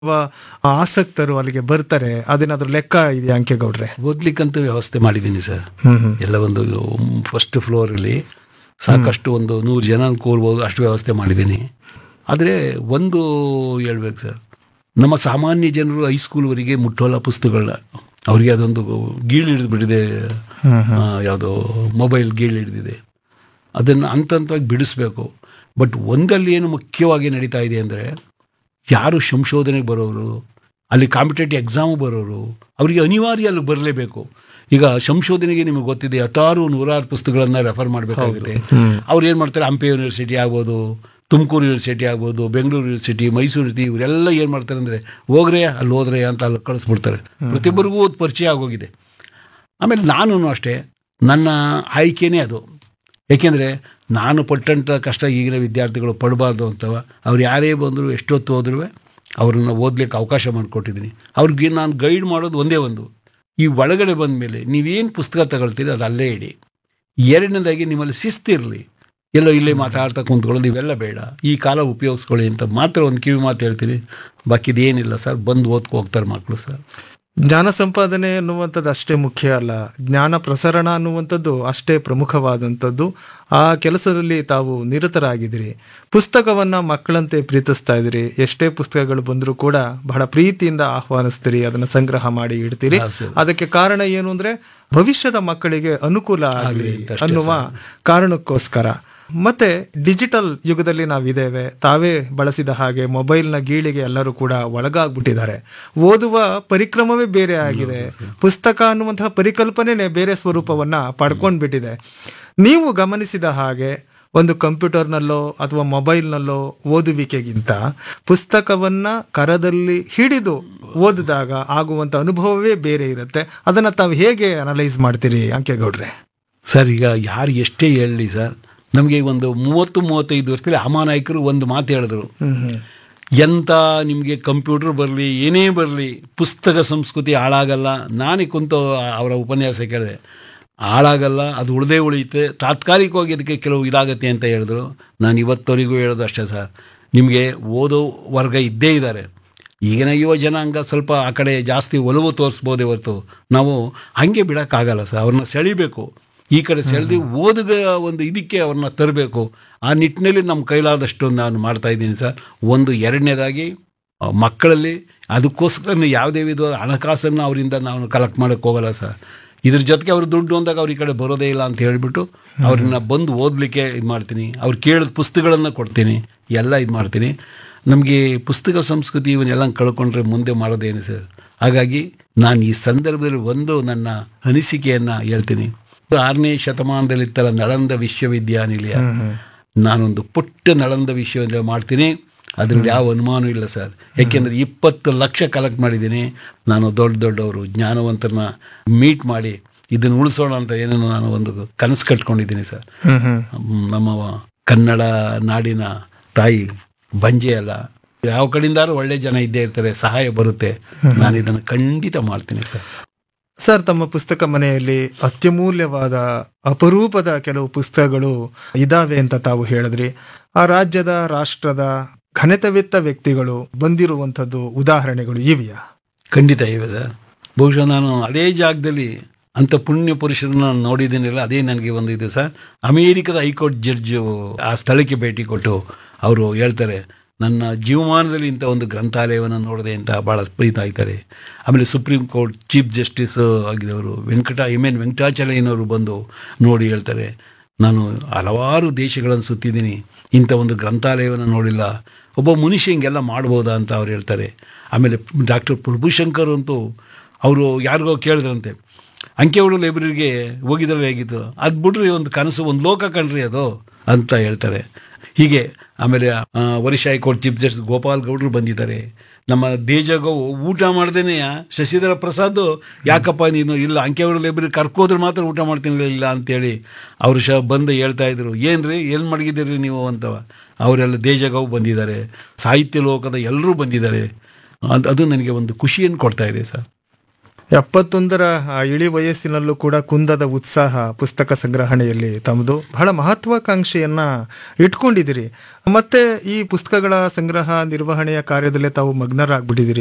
ಅಥವಾ ಆಸಕ್ತರು ಅಲ್ಲಿಗೆ ಬರ್ತಾರೆ ಅದೇನಾದ್ರೂ ಲೆಕ್ಕ ಇದೆಯಾ ಅಂಕೇಗೌಡ್ರೆ ಓದ್ಲಿಕ್ಕಂತೂ ವ್ಯವಸ್ಥೆ ಮಾಡಿದ್ದೀನಿ ಸರ್ ಹ್ಮ್ ಹ್ಮ್ ಎಲ್ಲ ಒಂದು ಫಸ್ಟ್ ಫ್ಲೋರಲ್ಲಿ ಸಾಕಷ್ಟು ಒಂದು ನೂರು ಜನ ಕೂರ್ಬೋದು ಅಷ್ಟು ವ್ಯವಸ್ಥೆ ಮಾಡಿದ್ದೀನಿ ಆದರೆ ಒಂದು ಹೇಳ್ಬೇಕು ಸರ್ ನಮ್ಮ ಸಾಮಾನ್ಯ ಜನರು ಹೈಸ್ಕೂಲ್ವರೆಗೆ ಮುಟ್ಟೋಲ್ಲ ಪುಸ್ತಕಗಳನ್ನ ಅವರಿಗೆ ಅದೊಂದು ಗೀಳು ಹಿಡಿದು ಬಿಟ್ಟಿದೆ ಯಾವುದೋ ಮೊಬೈಲ್ ಗೀಳು ಹಿಡಿದಿದೆ ಅದನ್ನು ಹಂತ ಹಂತವಾಗಿ ಬಿಡಿಸ್ಬೇಕು ಬಟ್ ಒಂದಲ್ಲಿ ಏನು ಮುಖ್ಯವಾಗಿ ನಡೀತಾ ಇದೆ ಅಂದರೆ ಯಾರು ಸಂಶೋಧನೆಗೆ ಬರೋರು ಅಲ್ಲಿ ಕಾಂಪಿಟೇಟಿವ್ ಎಕ್ಸಾಮ್ ಬರೋರು ಅವರಿಗೆ ಅನಿವಾರ್ಯ ಅಲ್ಲಿ ಬರಲೇಬೇಕು ಈಗ ಸಂಶೋಧನೆಗೆ ನಿಮಗೆ ಗೊತ್ತಿದೆ ಹತ್ತಾರು ನೂರಾರು ಪುಸ್ತಕಗಳನ್ನ ರೆಫರ್ ಮಾಡಬೇಕಾಗುತ್ತೆ ಅವ್ರು ಏನು ಮಾಡ್ತಾರೆ ಹಂಪಿ ಯೂನಿವರ್ಸಿಟಿ ಆಗ್ಬೋದು ತುಮಕೂರು ಯೂನಿವರ್ಸಿಟಿ ಆಗ್ಬೋದು ಬೆಂಗಳೂರು ಯೂನಿವರ್ಸಿಟಿ ಮೈಸೂರು ಯೂನಿವರ್ಸಿಟಿ ಇವರೆಲ್ಲ ಏನು ಮಾಡ್ತಾರೆ ಅಂದರೆ ಹೋಗ್ರೆ ಅಲ್ಲಿ ಹೋದ್ರೆ ಅಂತ ಅಲ್ಲಿ ಕಳಿಸ್ಬಿಡ್ತಾರೆ ಪ್ರತಿಯೊಬ್ಬರಿಗೂ ಅದು ಪರಿಚಯ ಆಗೋಗಿದೆ ಆಮೇಲೆ ನಾನು ಅಷ್ಟೇ ನನ್ನ ಆಯ್ಕೆನೇ ಅದು ಏಕೆಂದರೆ ನಾನು ಪಟ್ಟಂಥ ಕಷ್ಟ ಈಗಿನ ವಿದ್ಯಾರ್ಥಿಗಳು ಪಡಬಾರ್ದು ಅಂತವ ಅವ್ರು ಯಾರೇ ಬಂದರೂ ಎಷ್ಟೊತ್ತು ಹೋದ್ರೂ ಅವ್ರನ್ನ ಓದಲಿಕ್ಕೆ ಅವಕಾಶ ಮಾಡಿಕೊಟ್ಟಿದ್ದೀನಿ ಅವ್ರಿಗೆ ನಾನು ಗೈಡ್ ಮಾಡೋದು ಒಂದೇ ಒಂದು ಈ ಒಳಗಡೆ ಬಂದ ಮೇಲೆ ನೀವೇನು ಪುಸ್ತಕ ತಗೊಳ್ತೀರಿ ಅದು ಅಲ್ಲೇ ಇಡಿ ಎರಡನೇದಾಗಿ ನಿಮ್ಮಲ್ಲಿ ಶಿಸ್ತಿರಲಿ ಎಲ್ಲೋ ಇಲ್ಲೇ ಮಾತಾಡ್ತಾ ಕುಂತ್ಕೊಳ್ಳೋದು ಇವೆಲ್ಲ ಬೇಡ ಈ ಕಾಲ ಉಪಯೋಗಿಸ್ಕೊಳ್ಳಿ ಅಂತ ಮಾತ್ರ ಒಂದು ಕಿವಿ ಮಾತು ಹೇಳ್ತೀನಿ ಬಾಕಿದೇನಿಲ್ಲ ಸರ್ ಬಂದು ಓದ್ಕೊ ಹೋಗ್ತಾರೆ ಮಕ್ಕಳು ಸರ್ ಜ್ಞಾನ ಸಂಪಾದನೆ ಅನ್ನುವಂಥದ್ದು ಅಷ್ಟೇ ಮುಖ್ಯ ಅಲ್ಲ ಜ್ಞಾನ ಪ್ರಸರಣ ಅನ್ನುವಂಥದ್ದು ಅಷ್ಟೇ ಪ್ರಮುಖವಾದಂಥದ್ದು ಆ ಕೆಲಸದಲ್ಲಿ ತಾವು ನಿರತರಾಗಿದ್ದೀರಿ ಪುಸ್ತಕವನ್ನ ಮಕ್ಕಳಂತೆ ಪ್ರೀತಿಸ್ತಾ ಇದ್ದೀರಿ ಎಷ್ಟೇ ಪುಸ್ತಕಗಳು ಬಂದರೂ ಕೂಡ ಬಹಳ ಪ್ರೀತಿಯಿಂದ ಆಹ್ವಾನಿಸ್ತೀರಿ ಅದನ್ನ ಸಂಗ್ರಹ ಮಾಡಿ ಇಡ್ತೀರಿ ಹೌದು ಸರ್. ಅದಕ್ಕೆ ಕಾರಣ ಏನು ಅಂದ್ರೆ ಭವಿಷ್ಯದ ಮಕ್ಕಳಿಗೆ ಅನುಕೂಲ ಆಗಲಿ ಅಂತ ಅಷ್ಟೇ ಅನ್ನುವ ಕಾರಣಕ್ಕೋಸ್ಕರ ಮತ್ತೆ ಡಿಜಿಟಲ್ ಯುಗದಲ್ಲಿ ನಾವಿದ್ದೇವೆ ತಾವೇ ಬಳಸಿದ ಹಾಗೆ ಮೊಬೈಲ್ನ ಗೀಳಿಗೆ ಎಲ್ಲರೂ ಕೂಡ ಒಳಗಾಗ್ಬಿಟ್ಟಿದ್ದಾರೆ ಓದುವ ಪರಿಕ್ರಮವೇ ಬೇರೆ ಆಗಿದೆ ಪುಸ್ತಕ ಅನ್ನುವಂತಹ ಪರಿಕಲ್ಪನೆನೇ ಬೇರೆ ಸ್ವರೂಪವನ್ನ ಪಡ್ಕೊಂಡ್ಬಿಟ್ಟಿದೆ ನೀವು ಗಮನಿಸಿದ ಹಾಗೆ ಒಂದು ಕಂಪ್ಯೂಟರ್ನಲ್ಲೋ ಅಥವಾ ಮೊಬೈಲ್ನಲ್ಲೋ ಓದುವಿಕೆಗಿಂತ ಪುಸ್ತಕವನ್ನ ಕರದಲ್ಲಿ ಹಿಡಿದು ಓದಿದಾಗ ಆಗುವಂತ ಅನುಭವವೇ ಬೇರೆ ಇರುತ್ತೆ ಅದನ್ನ ತಾವು ಹೇಗೆ ಅನಲೈಸ್ ಮಾಡ್ತೀರಿ ಅಂಕೇಗೌಡ್ರೆ ಸರ್ ಈಗ ಯಾರು ಎಷ್ಟೇ ಹೇಳಲಿ ಸರ್ ನಮಗೆ ಒಂದು ಮೂವತ್ತು ಮೂವತ್ತೈದು ವರ್ಷದಲ್ಲಿ ಅಮಾನಾಯಕರು ಒಂದು ಮಾತು ಹೇಳಿದ್ರು ಹ್ಮ್ ಹ್ಮ್ ಎಂಥ ನಿಮಗೆ ಕಂಪ್ಯೂಟರ್ ಬರಲಿ ಏನೇ ಬರಲಿ ಪುಸ್ತಕ ಸಂಸ್ಕೃತಿ ಹಾಳಾಗಲ್ಲ ನಾನೇ ಕುಂತು ಅವರ ಉಪನ್ಯಾಸ ಕೇಳಿದೆ ಹಾಳಾಗಲ್ಲ ಅದು ಉಳಿದೇ ಉಳಿಯುತ್ತೆ ತಾತ್ಕಾಲಿಕವಾಗಿ ಅದಕ್ಕೆ ಕೆಲವು ಇದಾಗತ್ತೆ ಅಂತ ಹೇಳಿದ್ರು ನಾನು ಇವತ್ತವರೆಗೂ ಹೇಳೋದು ಅಷ್ಟೇ ಸರ್ ನಿಮಗೆ ಓದೋ ವರ್ಗ ಇದ್ದೇ ಇದ್ದಾರೆ ಈಗಿನ ಯುವ ಜನಾಂಗ ಸ್ವಲ್ಪ ಆ ಕಡೆ ಜಾಸ್ತಿ ಒಲವು ತೋರಿಸ್ಬೋದೇ ಹೊರತು ನಾವು ಹಾಗೆ ಬಿಡೋಕ್ಕಾಗಲ್ಲ ಸರ್ ಅವ್ರನ್ನ ಸೆಳಿಬೇಕು ಈ ಕಡೆ ಸೆಳೆದು ಓದಿದ ಒಂದು ಇದಕ್ಕೆ ಅವ್ರನ್ನ ತರಬೇಕು ಆ ನಿಟ್ಟಿನಲ್ಲಿ ನಮ್ಮ ಕೈಲಾದಷ್ಟು ನಾನು ಮಾಡ್ತಾ ಇದ್ದೀನಿ ಸರ್ ಒಂದು ಎರಡನೇದಾಗಿ ಆ, ಮಕ್ಕಳಲ್ಲಿ ಅದಕ್ಕೋಸ್ಕರ ಯಾವುದೇ ವಿಧವಾದ ಹಣಕಾಸನ್ನು ಅವರಿಂದ ನಾವು ಕಲೆಕ್ಟ್ ಮಾಡೋಕ್ಕೆ ಹೋಗಲ್ಲ ಸರ್ ಇದ್ರ ಜೊತೆಗೆ ಅವ್ರು ದುಡ್ಡು ಅಂದಾಗ ಅವ್ರ ಈ ಕಡೆ ಬರೋದೇ ಇಲ್ಲ ಅಂತ ಹೇಳಿಬಿಟ್ಟು ಅವ್ರನ್ನ ಬಂದು ಓದಲಿಕ್ಕೆ ಇದು ಮಾಡ್ತೀನಿ ಅವ್ರು ಕೇಳಿದ ಪುಸ್ತಕಗಳನ್ನು ಕೊಡ್ತೀನಿ ಎಲ್ಲ ಇದು ಮಾಡ್ತೀನಿ ನಮಗೆ ಪುಸ್ತಕ ಸಂಸ್ಕೃತಿ ಇವನ್ನೆಲ್ಲ ಕಳ್ಕೊಂಡ್ರೆ ಮುಂದೆ ಮಾಡೋದೇನು ಸರ್ ಹಾಗಾಗಿ ನಾನು ಈ ಸಂದರ್ಭದಲ್ಲಿ ಒಂದು ನನ್ನ ಅನಿಸಿಕೆಯನ್ನು ಹೇಳ್ತೀನಿ ಆರನೇ ಶತಮಾನದಲ್ಲಿತ್ತಲ್ಲ ನಳಂದ ವಿಶ್ವವಿದ್ಯಾನಿಲಯ ನಾನೊಂದು ಪುಟ್ಟ ನಳಂದ ವಿಶ್ವವಿದ್ಯಾಲಯ ಮಾಡ್ತೀನಿ ಅದ್ರಲ್ಲಿ ಯಾವ ಅನುಮಾನ ಇಲ್ಲ ಸರ್ ಯಾಕೆಂದರೆ ಇಪ್ಪತ್ತು ಲಕ್ಷ ಕಲೆಕ್ಟ್ ಮಾಡಿದ್ದೀನಿ ನಾನು ದೊಡ್ಡ ದೊಡ್ಡವರು ಜ್ಞಾನವಂತರನ್ನ ಮೀಟ್ ಮಾಡಿ ಇದನ್ನು ಉಳಿಸೋಣ ಅಂತ ಏನೇನೋ ನಾನು ಒಂದು ಕನಸು ಕಟ್ಕೊಂಡಿದ್ದೀನಿ ಸರ್ ಹ್ಮ್ ಹ್ಮ್ ಹ್ಮ್, ನಮ್ಮ ಕನ್ನಡ ನಾಡಿನ ತಾಯಿ ಬಂಜೆ ಅಲ್ಲ ಯಾವ ಕಡೆಯಿಂದಾರು ಒಳ್ಳೆ ಜನ ಇದ್ದೇ ಇರ್ತಾರೆ ಸಹಾಯ ಬರುತ್ತೆ ನಾನು ಇದನ್ನು ಖಂಡಿತ ಮಾಡ್ತೀನಿ ಸರ್ ಸರ್ ತಮ್ಮ ಪುಸ್ತಕ ಮನೆಯಲ್ಲಿ ಅತ್ಯಮೂಲ್ಯವಾದ ಅಪರೂಪದ ಕೆಲವು ಪುಸ್ತಕಗಳು ಇದಾವೆ ಅಂತ ತಾವು ಹೇಳಿದ್ರಿ ಆ ರಾಜ್ಯದ ರಾಷ್ಟ್ರದ ಘನತೆವೆತ್ತ ವ್ಯಕ್ತಿಗಳು ಬಂದಿರುವಂಥದ್ದು ಉದಾಹರಣೆಗಳು ಇವೆಯಾ ಖಂಡಿತ ಇವೆ ಸರ್ ಬಹುಶಃ ನಾನು ಅದೇ ಜಾಗದಲ್ಲಿ ಅಂಥ ಪುಣ್ಯ ಪುರುಷರನ್ನ ನೋಡಿದ್ದೀನಿಲ್ಲ ಅದೇ ನನಗೆ ಒಂದು ಇದು ಸರ್ ಅಮೇರಿಕದ ಹೈಕೋರ್ಟ್ ಜಡ್ಜು ಆ ಸ್ಥಳಕ್ಕೆ ಭೇಟಿ ಕೊಟ್ಟು ಅವರು ಹೇಳ್ತಾರೆ ನನ್ನ ಜೀವಮಾನದಲ್ಲಿ ಇಂಥ ಒಂದು ಗ್ರಂಥಾಲಯವನ್ನು ನೋಡಿದೆ ಅಂತ ಭಾಳ ಪ್ರೀತ ಆಯ್ತಾರೆ ಆಮೇಲೆ ಸುಪ್ರೀಂ ಕೋರ್ಟ್ ಚೀಫ್ ಜಸ್ಟಿಸ್ ಆಗಿದವರು ವೆಂಕಟ ಎಮ್ ಎನ್ ವೆಂಕಟಾಚಲಯ್ಯನವರು ಬಂದು ನೋಡಿ ಹೇಳ್ತಾರೆ ನಾನು ಹಲವಾರು ದೇಶಗಳನ್ನು ಸುತ್ತಿದ್ದೀನಿ ಇಂಥ ಒಂದು ಗ್ರಂಥಾಲಯವನ್ನು ನೋಡಿಲ್ಲ ಒಬ್ಬ ಮನುಷ್ಯ ಹಿಂಗೆಲ್ಲ ಮಾಡ್ಬೋದಾ ಅಂತ ಅವ್ರು ಹೇಳ್ತಾರೆ ಆಮೇಲೆ ಡಾಕ್ಟರ್ ಪ್ರಭುಶಂಕರ್ ಅಂತೂ ಅವರು ಯಾರಿಗೋ ಕೇಳಿದ್ರಂತೆ ಅಂಕೆಗಳು ಲೈಬ್ರರಿಗೆ ಹೋಗಿದ್ರೆ ಹೇಗಿತ್ತು ಅದು ಬಿಡ್ರಿ ಒಂದು ಕನಸು ಒಂದು ಲೋಕ ಕಣ್ರಿ ಅದು ಅಂತ ಹೇಳ್ತಾರೆ ಹೀಗೆ ಆಮೇಲೆ ಆ, Orissa high court chief justice Gopal ಗೌಡ್ರು ಬಂದಿದ್ದಾರೆ ನಮ್ಮ ದೇಜಗೋ ಊಟ ಮಾಡ್ದೇನೆ ಶಶಿಧರ ಪ್ರಸಾದ್ ಯಾಕಪ್ಪ ನೀನು ಇಲ್ಲ ಅಂಕೆಗಳು ಲೈಬ್ರರಿ ಕರ್ಕೋದ್ರೆ ಮಾತ್ರ ಊಟ ಮಾಡ್ತೀನಿ ಇಲ್ಲ ಅಂತೇಳಿ ಅವರು ಶ ಬಂದು ಹೇಳ್ತಾ ಇದ್ರು ಏನ್ರಿ ಏನು ಮಡಗಿದ್ದೀರಿ ನೀವು ಅಂತವ ಅವರೆಲ್ಲ ದೇಜಗವು ಬಂದಿದ್ದಾರೆ ಸಾಹಿತ್ಯ ಲೋಕದ ಎಲ್ಲರೂ ಬಂದಿದ್ದಾರೆ ಅದು ಅದು ನನಗೆ ಒಂದು ಖುಷಿಯನ್ನು ಕೊಡ್ತಾ ಇದೆ ಸರ್ ಎಪ್ಪತ್ತೊಂದರ ಆ ಇಳಿ ವಯಸ್ಸಿನಲ್ಲೂ ಕೂಡ ಕುಂದದ ಉತ್ಸಾಹ ಪುಸ್ತಕ ಸಂಗ್ರಹಣೆಯಲ್ಲಿ ತಮ್ಮದು ಬಹಳ ಮಹತ್ವಾಕಾಂಕ್ಷೆಯನ್ನ ಇಟ್ಕೊಂಡಿದ್ದೀರಿ ಮತ್ತೆ ಈ ಪುಸ್ತಕಗಳ ಸಂಗ್ರಹ ನಿರ್ವಹಣೆಯ ಕಾರ್ಯದಲ್ಲೇ ತಾವು ಮಗ್ನರಾಗ್ಬಿಟ್ಟಿದ್ದೀರಿ